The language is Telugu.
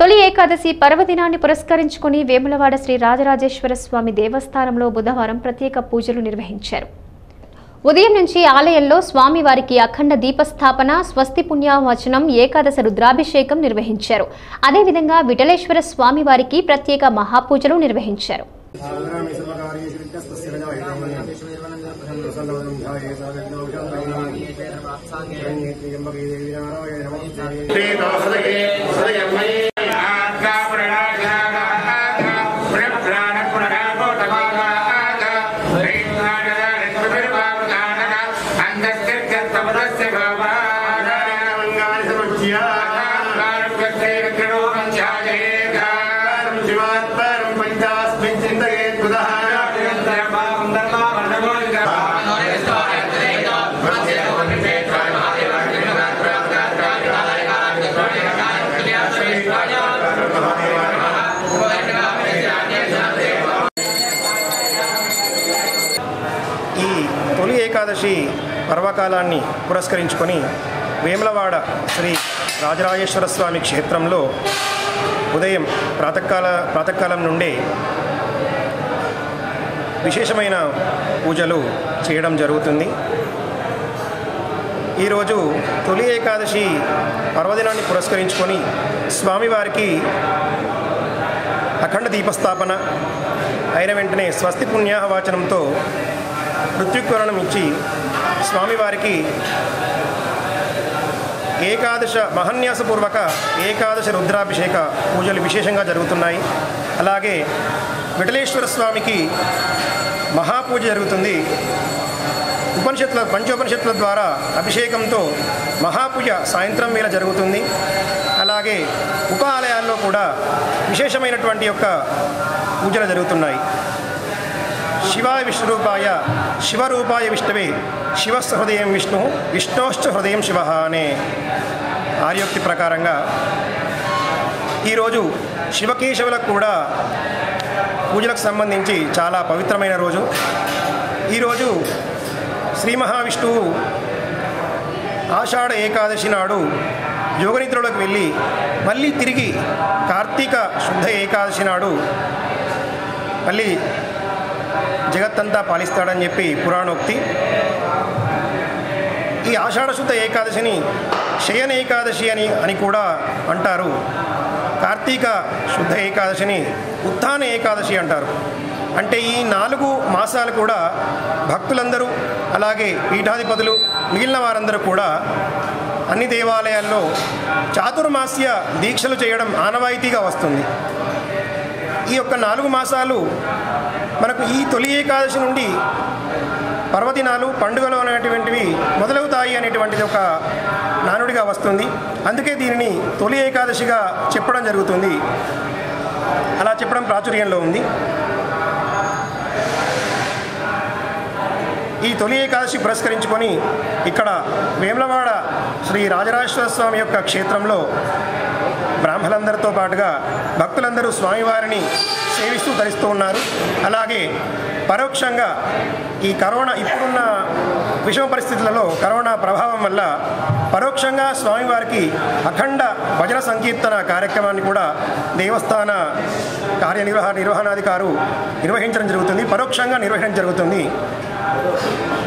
తొలి ఏకాదశి పర్వదినాన్ని పురస్కరించుకుని వేములవాడ శ్రీ రాజరాజేశ్వర స్వామి దేవస్థానంలో బుధవారం ప్రత్యేక పూజలు నిర్వహించారు ఉదయం నుంచి ఆలయంలో స్వామివారికి అఖండ దీపస్థాపన స్వస్తి పుణ్యావచనం ఏకాదశ రుద్రాభిషేకం నిర్వహించారు అదేవిధంగా విఠలేశ్వర స్వామివారికి ప్రత్యేక మహాపూజలు నిర్వహించారు ఈ తొలి ఏకాదశి పర్వకాలాన్ని పురస్కరించుకొని వేములవాడ శ్రీ రాజరాజేశ్వర స్వామి క్షేత్రంలో ఉదయం ప్రాతకాల ప్రాతకాలం నుండే విశేషమైన పూజలు చేయడం జరుగుతుంది ఈరోజు తొలి ఏకాదశి పర్వదినాన్ని పురస్కరించుకొని స్వామివారికి అఖండ దీపస్థాపన అయిన వెంటనే స్వస్తి పుణ్యాహవాచనంతో మృత్యుకరణం ఇచ్చి స్వామివారికి ఏకాదశ మహన్యాసపూర్వక ఏకాదశ రుద్రాభిషేక పూజలు విశేషంగా జరుగుతున్నాయి అలాగే విఠలేశ్వర స్వామికి మహాపూజ జరుగుతుంది ఉపనిషత్తుల పంచోపనిషత్తుల ద్వారా అభిషేకంతో మహాపూజ సాయంత్రం వేళ జరుగుతుంది అలాగే ఉప ఆలయాల్లో కూడా విశేషమైనటువంటి యొక్క పూజలు జరుగుతున్నాయి శివాయ విష్ణురూపాయ శివరూపాయ విష్ణవే శివస్ హృదయం విష్ణు విష్ణోశ్చ హృదయం శివ అనే ఆర్యోక్తి ప్రకారంగా ఈరోజు శివకేశవులకు కూడా పూజలకు సంబంధించి చాలా పవిత్రమైన రోజు ఈరోజు శ్రీ మహావిష్ణువు ఆషాఢ ఏకాదశి నాడు యోగనిద్రలోకి వెళ్ళి మళ్ళీ తిరిగి కార్తీక శుద్ధ ఏకాదశి నాడు మళ్ళీ జగత్తంతా పాలిస్తాడని చెప్పి పురాణోక్తి ఈ ఆషాఢ శుద్ధ ఏకాదశిని శయన ఏకాదశి అని అని కూడా అంటారు కార్తీక శుద్ధ ఏకాదశిని ఉత్థాన ఏకాదశి అంటారు అంటే ఈ నాలుగు మాసాలు కూడా భక్తులందరూ అలాగే పీఠాధిపతులు మిగిలిన వారందరూ కూడా అన్ని దేవాలయాల్లో చాతుర్మాస్య దీక్షలు చేయడం ఆనవాయితీగా వస్తుంది ఈ యొక్క నాలుగు మాసాలు మనకు ఈ తొలి ఏకాదశి నుండి పర్వదినాలు పండుగలు అనేటువంటివి మొదలవుతాయి అనేటువంటిది ఒక నానుడిగా వస్తుంది అందుకే దీనిని తొలి ఏకాదశిగా చెప్పడం జరుగుతుంది అలా చెప్పడం ప్రాచుర్యంలో ఉంది ఈ తొలి ఏకాదశి పురస్కరించుకొని ఇక్కడ వేములవాడ శ్రీ రాజరాజేశ్వర స్వామి యొక్క క్షేత్రంలో బ్రాహ్మణులందరితో పాటుగా భక్తులందరూ స్వామివారిని సేవిస్తూ ధరిస్తూ ఉన్నారు అలాగే పరోక్షంగా ఈ కరోనా ఇప్పుడున్న విషమ పరిస్థితులలో కరోనా ప్రభావం వల్ల పరోక్షంగా స్వామివారికి అఖండ భజన సంకీర్తన కార్యక్రమాన్ని కూడా దేవస్థాన కార్యనిర్వహ నిర్వహణాధికారు నిర్వహించడం జరుగుతుంది పరోక్షంగా నిర్వహించడం జరుగుతుంది